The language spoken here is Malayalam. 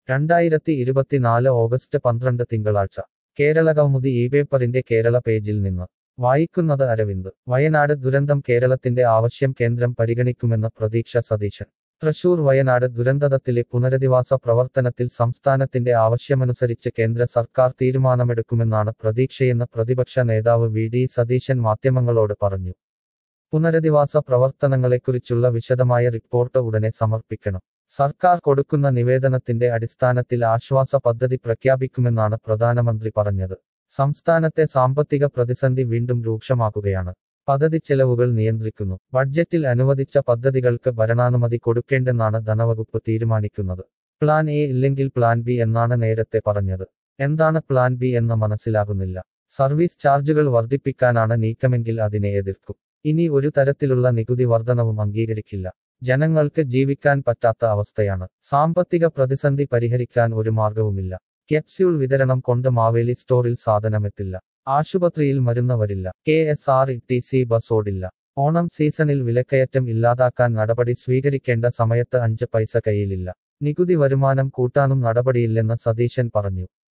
രണ്ടായിരത്തി ഇരുപത്തിനാല് ഓഗസ്റ്റ് പന്ത്രണ്ട് തിങ്കളാഴ്ച കേരള കൗമുദി ഈ പേപ്പറിന്റെ കേരള പേജിൽ നിന്ന് വായിക്കുന്നത് അരവിന്ദ് വയനാട് ദുരന്തം കേരളത്തിന്റെ ആവശ്യം കേന്ദ്രം പരിഗണിക്കുമെന്ന് പ്രതീക്ഷ സതീശൻ തൃശൂർ വയനാട് ദുരന്തത്തിലെ പുനരധിവാസ പ്രവർത്തനത്തിൽ സംസ്ഥാനത്തിന്റെ ആവശ്യമനുസരിച്ച് കേന്ദ്ര സർക്കാർ തീരുമാനമെടുക്കുമെന്നാണ് പ്രതീക്ഷയെന്ന് പ്രതിപക്ഷ നേതാവ് വി ഡി സതീശൻ മാധ്യമങ്ങളോട് പറഞ്ഞു പുനരധിവാസ പ്രവർത്തനങ്ങളെക്കുറിച്ചുള്ള വിശദമായ റിപ്പോർട്ട് ഉടനെ സമർപ്പിക്കണം സർക്കാർ കൊടുക്കുന്ന നിവേദനത്തിന്റെ അടിസ്ഥാനത്തിൽ ആശ്വാസ പദ്ധതി പ്രഖ്യാപിക്കുമെന്നാണ് പ്രധാനമന്ത്രി പറഞ്ഞത് സംസ്ഥാനത്തെ സാമ്പത്തിക പ്രതിസന്ധി വീണ്ടും രൂക്ഷമാക്കുകയാണ് പദ്ധതി ചെലവുകൾ നിയന്ത്രിക്കുന്നു ബഡ്ജറ്റിൽ അനുവദിച്ച പദ്ധതികൾക്ക് ഭരണാനുമതി കൊടുക്കേണ്ടെന്നാണ് ധനവകുപ്പ് തീരുമാനിക്കുന്നത് പ്ലാൻ എ ഇല്ലെങ്കിൽ പ്ലാൻ ബി എന്നാണ് നേരത്തെ പറഞ്ഞത് എന്താണ് പ്ലാൻ ബി എന്ന് മനസ്സിലാകുന്നില്ല സർവീസ് ചാർജുകൾ വർദ്ധിപ്പിക്കാനാണ് നീക്കമെങ്കിൽ അതിനെ എതിർക്കും ഇനി ഒരു തരത്തിലുള്ള നികുതി വർധനവും അംഗീകരിക്കില്ല ജനങ്ങൾക്ക് ജീവിക്കാൻ പറ്റാത്ത അവസ്ഥയാണ് സാമ്പത്തിക പ്രതിസന്ധി പരിഹരിക്കാൻ ഒരു മാർഗവുമില്ല ക്യാപ്സ്യൂൾ വിതരണം കൊണ്ട് മാവേലി സ്റ്റോറിൽ സാധനമെത്തില്ല ആശുപത്രിയിൽ മരുന്ന് വരില്ല K S R T C bus ഓടില്ല ഓണം സീസണിൽ വിലക്കയറ്റം ഇല്ലാതാക്കാൻ നടപടി സ്വീകരിക്കേണ്ട സമയത്ത് അഞ്ച് പൈസ കയ്യിലില്ല നികുതി വരുമാനം കൂട്ടാനും നടപടിയില്ലെന്ന് സതീശൻ പറഞ്ഞു